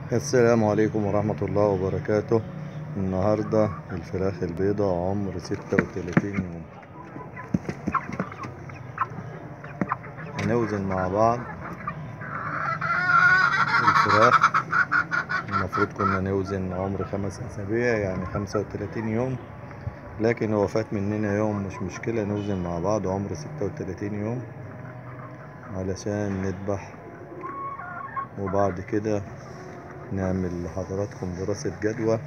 السلام عليكم ورحمة الله وبركاته النهاردة الفراخ البيضة عمر ستة وتلاتين يوم هنوزن مع بعض الفراخ المفروض كنا نوزن عمر خمس أسابيع يعني خمسة وتلاتين يوم لكن هو فات مننا يوم مش مشكلة نوزن مع بعض عمر ستة وتلاتين يوم علشان نذبح وبعد كده نعمل لحضراتكم دراسة جدوى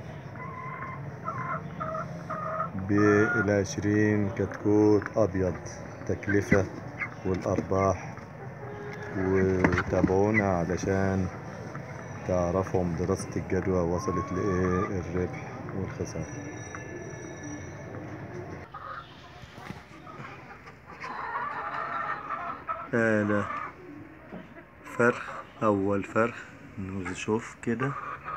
بالعشرين كتكوت أبيض تكلفة والأرباح وتابعونا علشان تعرفهم دراسة الجدوى وصلت لإيه الربح والخسارة آلة فرخ أول فرخ نشوف كده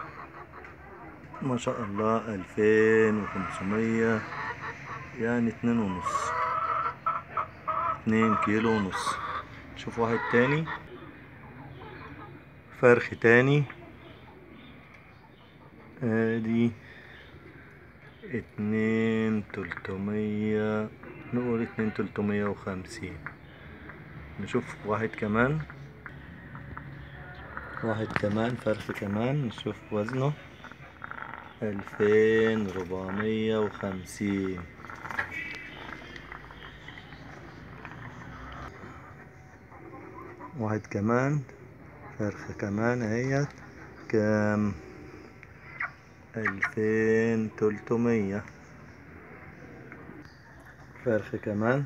ما شاء الله ألفين وخمسمية يعني اتنين ونص اتنين كيلو ونص شوف واحد تاني فرخ تاني ادي اتنين تلتمية نقول اتنين تلتمية وخمسين نشوف واحد كمان واحد كمان فرخ كمان نشوف وزنه ألفين ربعمية وخمسين واحد كمان فرخة كمان اهيت كام ألفين تلتمية فرخة كمان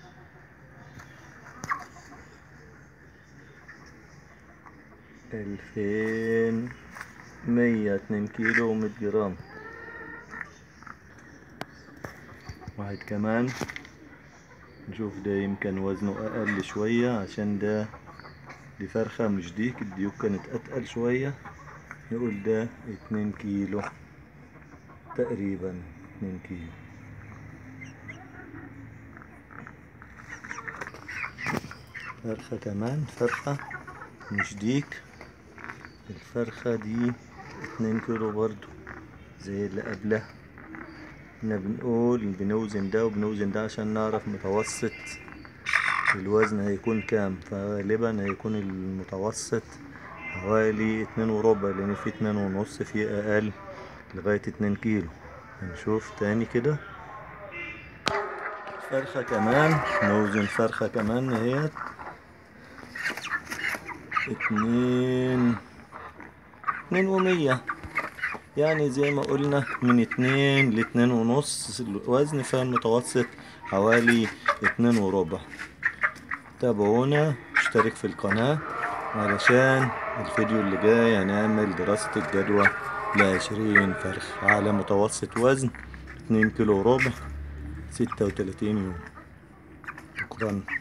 ألفين مية اتنين كيلو ومية جرام واحد كمان نشوف ده يمكن وزنه أقل شوية عشان ده دي فرخة مش ديك الديوك كانت أتقل شوية نقول ده اتنين كيلو تقريبا اتنين كيلو فرخة كمان فرخة مش ديك الفرخة دي اتنين كيلو برضو زي اللي قبلها احنا بنقول بنوزن ده وبنوزن ده عشان نعرف متوسط الوزن هيكون كام فغالبا هيكون المتوسط حوالي اتنين وربع لان في اتنين ونص في اقل لغاية اتنين كيلو هنشوف تاني كده فرخة كمان نوزن فرخة كمان اهيت اتنين اتنين ومية يعني زي ما قلنا من اتنين لاتنين ونص الوزن فالمتوسط حوالي اتنين وربع تابعونا اشترك في القناة علشان الفيديو اللي جاي هنعمل دراسة الجدوى لعشرين فرخ على متوسط وزن اتنين كيلو وربع ستة وتلاتين يوم شكرا